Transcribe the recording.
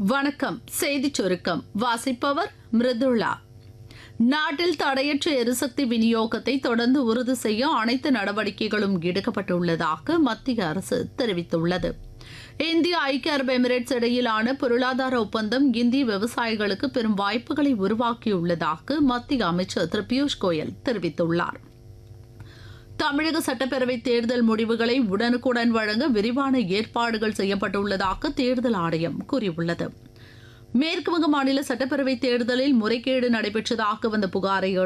வணக்கம் செய்திச் சுருக்கம் வாசிப்பவர் மிருதுளா நாட்டில் தடையற்ற எரிசக்தி விநியோகத்தை தொடர்ந்து உறுதி செய்ய அனைத்து நடவடிக்கைகளும் எடுக்கப்பட்டுள்ளதாக மத்திய அரசு தெரிவித்துள்ளது இந்திய ஐக்கிய அரபு எமிரேட்ஸ் இடையிலான பொருளாதார ஒப்பந்தம் இந்திய விவசாயிகளுக்கு பெரும் வாய்ப்புகளை உருவாக்கியுள்ளதாக மத்திய அமைச்சர் திரு பியூஷ் கோயல் தெரிவித்துள்ளார் தமிழக சட்டப்பேரவை தேர்தல் முடிவுகளை உடனுக்குடன் வழங்க விரிவான ஏற்பாடுகள் செய்யப்பட்டுள்ளதாக தேர்தல் ஆணையம் கூறியுள்ளது மேற்குவங்க மாநில சட்டப்பேரவை தேர்தலில் முறைகேடு நடைபெற்றதாக வந்த புகாரை